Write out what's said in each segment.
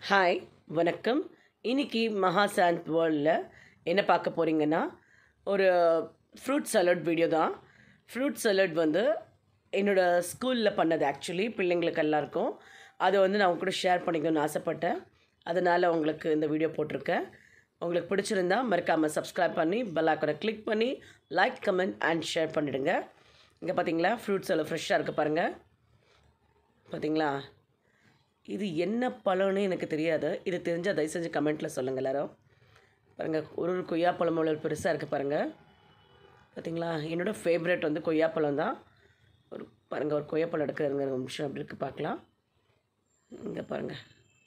hi வணக்கம் இன்னைக்கு மகாசாந்த் வேர்ல்டில் என்ன பார்க்க போகிறீங்கன்னா ஒரு ஃப்ரூட் சலட் வீடியோ தான் ஃப்ரூட் சலட் வந்து என்னோடய ஸ்கூலில் பண்ணது ஆக்சுவலி பிள்ளைங்களுக்கு எல்லாருக்கும் அதை வந்து நான் உங்க கூட ஷேர் பண்ணிக்கணும்னு ஆசைப்பட்டேன் அதனால் உங்களுக்கு இந்த வீடியோ போட்டிருக்கேன் உங்களுக்கு பிடிச்சிருந்தா மறக்காமல் சப்ஸ்கிரைப் பண்ணி பெல் ஐக்கனை கிளிக் பண்ணி லைக் கமெண்ட் அண்ட் ஷேர் பண்ணிவிடுங்க இங்கே பார்த்தீங்களா ஃப்ரூட்ஸ் எல்லாம் ஃப்ரெஷ்ஷாக இருக்குது பாருங்கள் பார்த்தீங்களா இது என்ன பழம்னு எனக்கு தெரியாது இது தெரிஞ்சால் தயவு செஞ்சு கமெண்ட்டில் சொல்லுங்கள் எல்லாரும் பாருங்கள் ஒரு ஒரு கொய்யாப்பழம் அவ்வளோ பெருசாக இருக்குது பாருங்கள் பார்த்தீங்களா என்னோடய ஃபேவரட் வந்து கொய்யாப்பழம் தான் ஒரு பாருங்கள் ஒரு கொய்யாப்பழம் எடுக்கிறதுங்க ஒரு நிமிஷம் அப்படி இருக்குது பார்க்கலாம் இங்கே பாருங்கள்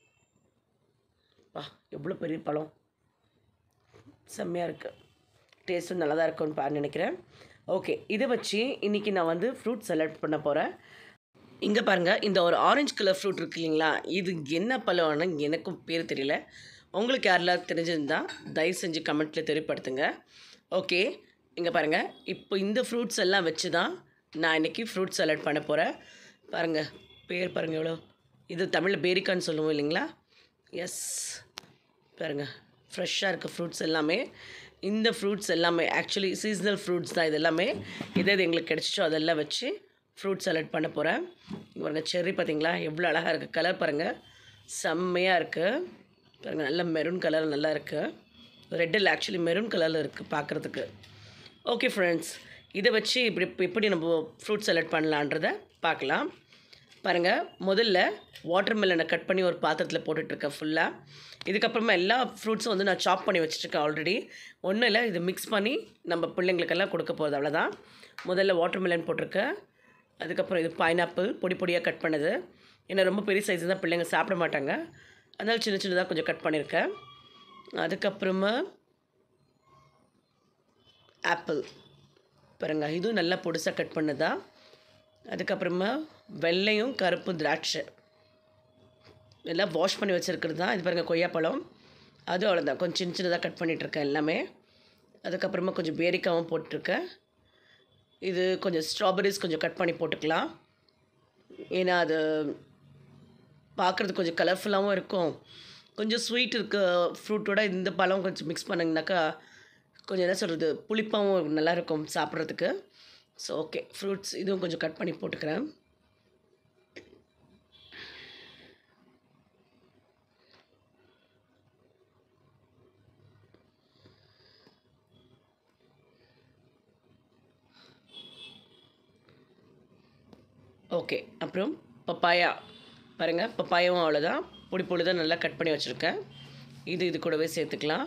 பா எவ்வளோ பெரிய பழம் செம்மையாக இருக்குது டேஸ்ட்டும் நல்லா தான் இருக்கும்னு பா நினைக்கிறேன் ஓகே இதை வச்சு இன்றைக்கி நான் வந்து ஃப்ரூட் செலக்ட் பண்ண போகிறேன் இங்கே பாருங்கள் இந்த ஒரு ஆரஞ்சு கலர் ஃப்ரூட் இருக்கு இல்லைங்களா இது என்ன பழம்னு எனக்கும் பேர் தெரியல உங்களுக்கு யாரெல்லாம் தெரிஞ்சிருந்தா தயவு செஞ்சு கமெண்ட்டில் தெரியப்படுத்துங்க ஓகே இங்கே பாருங்கள் இப்போ இந்த ஃப்ரூட்ஸ் எல்லாம் வச்சு தான் நான் இன்றைக்கி ஃப்ரூட் சலாட் பண்ண போகிறேன் பாருங்கள் பேர் பாருங்கள் எவ்வளோ இது தமிழில் பேரிக்கான்னு சொல்லுவோம் இல்லைங்களா எஸ் பாருங்கள் ஃப்ரெஷ்ஷாக இருக்க ஃப்ரூட்ஸ் எல்லாமே இந்த ஃப்ரூட்ஸ் எல்லாமே ஆக்சுவலி சீசனல் ஃப்ரூட்ஸ் தான் இது எல்லாமே எது எது எங்களுக்கு கிடச்சிச்சோ அதெல்லாம் வச்சு ஃப்ரூட் சலாட் பண்ண போகிறேன் இங்கே பாருங்கள் செர்ரி பார்த்தீங்களா எவ்வளோ அழகாக இருக்குது கலர் பாருங்கள் செம்மையாக இருக்குது பாருங்கள் நல்ல மெரூன் கலர் நல்லா இருக்குது ரெட்டில் ஆக்சுவலி மெரூன் கலரில் இருக்குது பார்க்குறதுக்கு ஓகே ஃப்ரெண்ட்ஸ் இதை வச்சு இப்படி எப்படி நம்ம ஃப்ரூட் சலாட் பண்ணலான்றதை பார்க்கலாம் பாருங்கள் முதல்ல வாட்டர் மெலனை கட் பண்ணி ஒரு பாத்திரத்தில் போட்டுட்ருக்கேன் ஃபுல்லாக இதுக்கப்புறமா எல்லா ஃப்ரூட்ஸும் வந்து நான் சாப் பண்ணி வச்சுருக்கேன் ஆல்ரெடி ஒன்றும் இல்லை இது மிக்ஸ் பண்ணி நம்ம பிள்ளைங்களுக்கெல்லாம் கொடுக்க போகிறது அவ்வளோதான் முதல்ல வாட்டர் மெலன் போட்டிருக்கேன் அதுக்கப்புறம் இது பைனாப்பிள் பொடி பொடியாக கட் பண்ணது ஏன்னா ரொம்ப பெரிய சைஸ் தான் பிள்ளைங்க சாப்பிட மாட்டாங்க அதனால் சின்ன சின்னதாக கொஞ்சம் கட் பண்ணியிருக்கேன் அதுக்கப்புறமா ஆப்பிள் பாருங்க இதுவும் நல்லா பொடிசாக கட் பண்ணதா அதுக்கப்புறமா வெள்ளையும் கருப்பு திராட்சை எல்லாம் வாஷ் பண்ணி வச்சுருக்கிறது தான் இது பாருங்கள் கொய்யாப்பழம் அதுவும் அவ்வளோதான் கொஞ்சம் சின்ன சின்னதாக கட் பண்ணிகிட்ருக்கேன் எல்லாமே அதுக்கப்புறமா கொஞ்சம் பேரிக்காவும் போட்டிருக்கேன் இது கொஞ்சம் ஸ்ட்ராபெரிஸ் கொஞ்சம் கட் பண்ணி போட்டுக்கலாம் ஏன்னா அது பார்க்குறதுக்கு கொஞ்சம் கலர்ஃபுல்லாகவும் இருக்கும் கொஞ்சம் ஸ்வீட் இருக்க ஃப்ரூட்டோட இந்த பழம் கொஞ்சம் மிக்ஸ் பண்ணிங்கனாக்கா கொஞ்சம் என்ன சொல்கிறது புளிப்பாகவும் நல்லாயிருக்கும் சாப்பிட்றதுக்கு ஸோ ஓகே ஃப்ரூட்ஸ் இதுவும் கொஞ்சம் கட் பண்ணி போட்டுக்கிறேன் ஓகே அப்புறம் பப்பாயா பாருங்கள் பப்பாயாவும் அவ்வளோதான் பொடி பொடி தான் நல்லா கட் பண்ணி வச்சுருக்கேன் இது இது கூடவே சேர்த்துக்கலாம்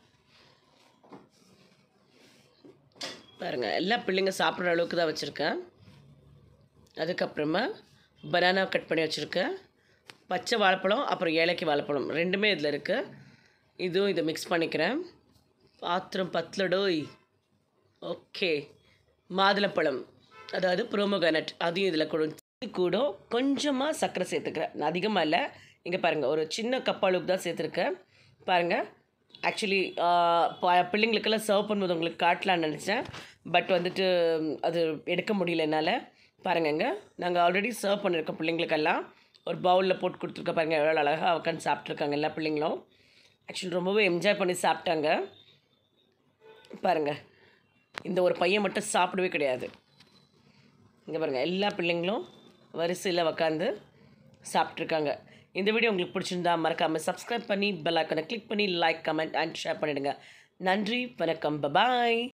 பாருங்கள் எல்லா பிள்ளைங்க சாப்பிட்ற அளவுக்கு தான் வச்சுருக்கேன் அதுக்கப்புறமா பனானா கட் பண்ணி வச்சுருக்கேன் பச்சை வாழைப்பழம் அப்புறம் ஏலக்கி வாழைப்பழம் ரெண்டுமே இதில் இருக்குது இதுவும் இதை மிக்ஸ் பண்ணிக்கிறேன் பாத்திரம் பத்தலடோய் ஓகே மாதுளப்பழம் அதாவது ப்ரோமோகனட் அதையும் இதில் கூட இது கூட கொஞ்சமாக சர்க்கரை சேர்த்துக்கிறேன் அதிகமாக இல்லை இங்கே பாருங்கள் ஒரு சின்ன கப் அளவுக்கு தான் சேர்த்துருக்கேன் பாருங்கள் ஆக்சுவலி பிள்ளைங்களுக்கெல்லாம் சர்வ் பண்ணும்போது உங்களுக்கு காட்டலான்னு நினச்சேன் பட் வந்துட்டு அது எடுக்க முடியல என்னால் பாருங்கங்க நாங்கள் ஆல்ரெடி சர்வ் பண்ணியிருக்கோம் பிள்ளைங்களுக்கெல்லாம் ஒரு பவுலில் போட்டு கொடுத்துருக்க பாருங்கள் எவ்வளோ அழகாக உட்காந்து சாப்பிட்ருக்காங்க எல்லா பிள்ளைங்களும் ஆக்சுவலி ரொம்பவே என்ஜாய் பண்ணி சாப்பிட்டாங்க பாருங்கள் இந்த ஒரு பையன் மட்டும் சாப்பிடவே கிடையாது இங்கே பாருங்கள் எல்லா பிள்ளைங்களும் வரிசையில் உக்காந்து சாப்பிட்ருக்காங்க இந்த வீடியோ உங்களுக்கு பிடிச்சிருந்தா மறக்காமல் சப்ஸ்கிரைப் பண்ணி பெல் ஐக்கனை கிளிக் பண்ணி லைக் கமெண்ட் அண்ட் ஷேர் பண்ணிவிடுங்க நன்றி வணக்கம் பபாய்